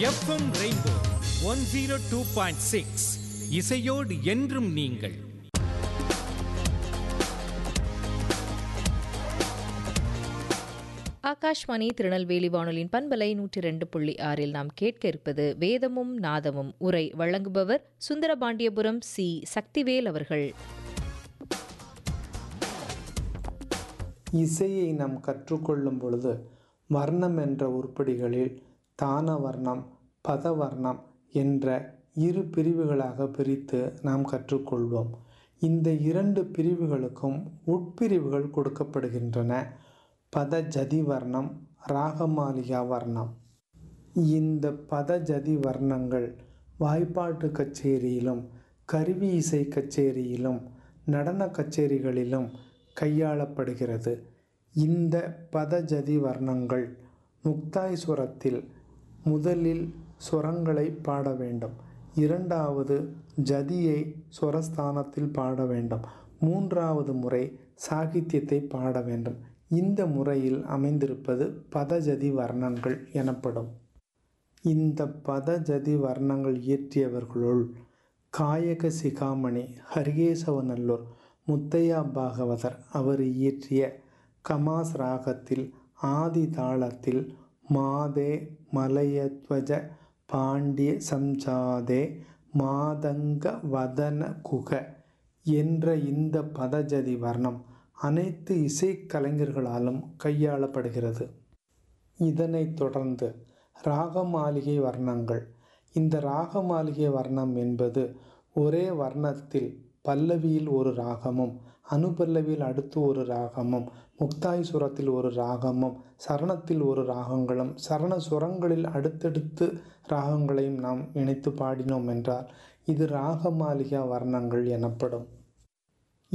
FM rainbow one zero two point six இசையோடு என்றும் நீங்கள் ஆகாஷ்வாணி திருநெல்வேலி வானொலியின் பண்பலை நூற்றி ரெண்டு புள்ளி ஆறில் நாம் கேட்க இருப்பது வேதமும் நாதமும் உரை வழங்குபவர் சுந்தரபாண்டியபுரம் சி சக்திவேல் அவர்கள் இசையை நாம் கற்றுக்கொள்ளும் பொழுது வர்ணம் என்ற உருப்படிகளில் தான வர்ணம் பதவர்ணம் என்ற இரு பிரிவுகளாக பிரித்து நாம் கற்றுக்கொள்வோம் இந்த இரண்டு பிரிவுகளுக்கும் உட்பிரிவுகள் கொடுக்கப்படுகின்றன பதஜதி வர்ணம் ராகமாலிகா வர்ணம் இந்த பதஜதி வர்ணங்கள் வாய்ப்பாட்டு கச்சேரியிலும் கருவி இசை கச்சேரியிலும் நடன கச்சேரிகளிலும் கையாளப்படுகிறது இந்த பதஜதி வர்ணங்கள் முக்தாய் சுரத்தில் முதலில் சுரங்களை பாட வேண்டும் இரண்டாவது ஜதியை சுரஸ்தானத்தில் பாட வேண்டும் மூன்றாவது முறை சாகித்யத்தை பாட வேண்டும் இந்த முறையில் அமைந்திருப்பது பதஜதி வர்ணங்கள் எனப்படும் இந்த பதஜதி வர்ணங்கள் இயற்றியவர்களுள் காயக சிகாமணி ஹரிகேசவநல்லூர் முத்தையா பாகவதர் அவர் இயற்றிய கமாஸ் ராகத்தில் ஆதி தாளத்தில் மாதே மலயத்வஜ பாண்டிய சம்ஜாதே மாதங்க வதன குக என்ற இந்த பதஜதி வர்ணம் அனைத்து இசைக்கலைஞர்களாலும் கையாளப்படுகிறது இதனைத் தொடர்ந்து ராகமாளிகை வர்ணங்கள் இந்த ராகமாளிகை வர்ணம் என்பது ஒரே வர்ணத்தில் பல்லவியில் ஒரு ராகமும் அனுபல்லவியில் அடுத்து ஒரு ராகமும் முக்தாய் சுரத்தில் ஒரு ராகமும் சரணத்தில் ஒரு ராகங்களும் சரண சுரங்களில் அடுத்தடுத்து ராகங்களையும் நாம் இணைத்து பாடினோம் என்றால் இது ராகமாளிகா வர்ணங்கள் எனப்படும்